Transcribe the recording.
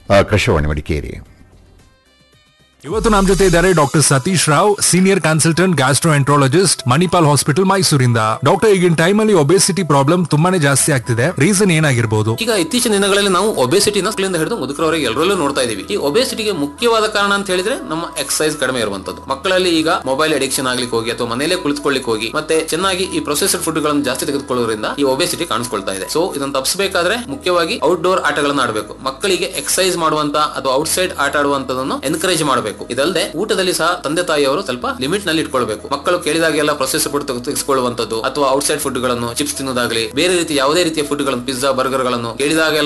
ಆಕಾಶವಾಣಿ ಮಡಿಕೇರಿ ಇವತ್ತು ನಮ್ಮ ಜೊತೆ ಇದ್ದಾರೆ doctor Satish Rao senior consultant gastroenterologist Manipal hospital ಮೈಸೂರಿಂದ ಡಾಕ್ಟರ್ ಈಗಿನ ಟೈಮ್ ಅಲ್ಲಿ ಒಬೆಸಿಟಿ ಪ್ರಾಬ್ಲಮ್ ತುಂಬಾನೇ ಜಾಸ್ತಿ ಆಗ್ತಿದೆ ರೀಸನ್ ಏನಾಗಿರ್ಬೋದು ಈಗ ಇತ್ತೀಚಿನ ದಿನಗಳಲ್ಲಿ ನಾವು ಒಬೆಸಿಟಿನ ಮಕ್ಕಳಿಂದ ಹಿಡಿದು ಮುದುಕರವರೆಗೆ ಎಲ್ಲರಲ್ಲೂ ನೋಡ್ತಾ ಇದೀವಿ ಈ ಒಬೆಸಿಟಿಗೆ ಮುಖ್ಯವಾದ ಕಾರಣ ಅಂತ ಹೇಳಿದ್ರೆ ನಮ್ಮ ಎಕ್ಸಸೈಸ್ ಕಡಿಮೆ ಇರುವಂತದ್ದು ಮಕ್ಕಳಲ್ಲಿ ಈಗ ಮೊಬೈಲ್ ಅಡಿಕ್ಷನ್ ಆಗ್ಲಿಕ್ಕೆ ಹೋಗಿ ಅಥವಾ ಮನೆಯಲ್ಲೇ ಕುಳಿತುಕೊಳ್ಳಿಕ್ಕೆ ಹೋಗಿ ಮತ್ತೆ ಚೆನ್ನಾಗಿ ಈ ಪ್ರೊಸೆಸರ್ ಫುಡ್ ಗಳನ್ನು ಜಾಸ್ತಿ ತೆಗೆದುಕೊಳ್ಳೋದ್ರಿಂದ ಈ ಒಬೆಸಿಟಿ ಕಾಣಿಸ್ಕೊಳ್ತಾ ಇದೆ ಸೊ ಇದನ್ನು ತಪ್ಪಿಸಬೇಕಾದ್ರೆ ಮುಖ್ಯವಾಗಿ ಔಟ್ಡೋರ್ ಆಟಗಳನ್ನ ಆಡಬೇಕು ಮಕ್ಕಳಿಗೆ ಎಕ್ಸಸೈಸ್ ಮಾಡುವಂತ ಅಥವಾ ಔಟ್ಸೈಡ್ ಆಟ ಆಡುವಂತದನ್ನು ಎನ್ಕರೇಜ್ ಮಾಡಬೇಕು ಇದಲ್ಲದೆ ಊಟದಲ್ಲಿ ಸಹ ತಂದೆ ತಾಯಿಯವರು ಸ್ವಲ್ಪ ಲಿಮಿಟ್ ನಲ್ಲಿ ಇಟ್ಕೊಳ್ಬೇಕು ಮಕ್ಕಳು ಕೇಳಿದಾಗೆಲ್ಲ ಪ್ರೊಸೆಸರ್ ಫುಡ್ ತೆಗೆದುಕೊಳ್ಳುವಂತದ್ದು ಅಥವಾ ಔಟ್ಸೈಡ್ ಫುಡ್ ಗಳನ್ನು ಚಿಪ್ಸ್ ತಿನ್ನೋದಾಗ್ಲಿ ಬೇರೆ ರೀತಿ ಯಾವುದೇ ರೀತಿಯ ಫುಡ್ ಗಳನ್ನು ಪಿಜ್ಜಾ ಬರ್ಗರ್ ಗಳನ್ನು ಕೇಳಿದಾಗೆಲ್ಲ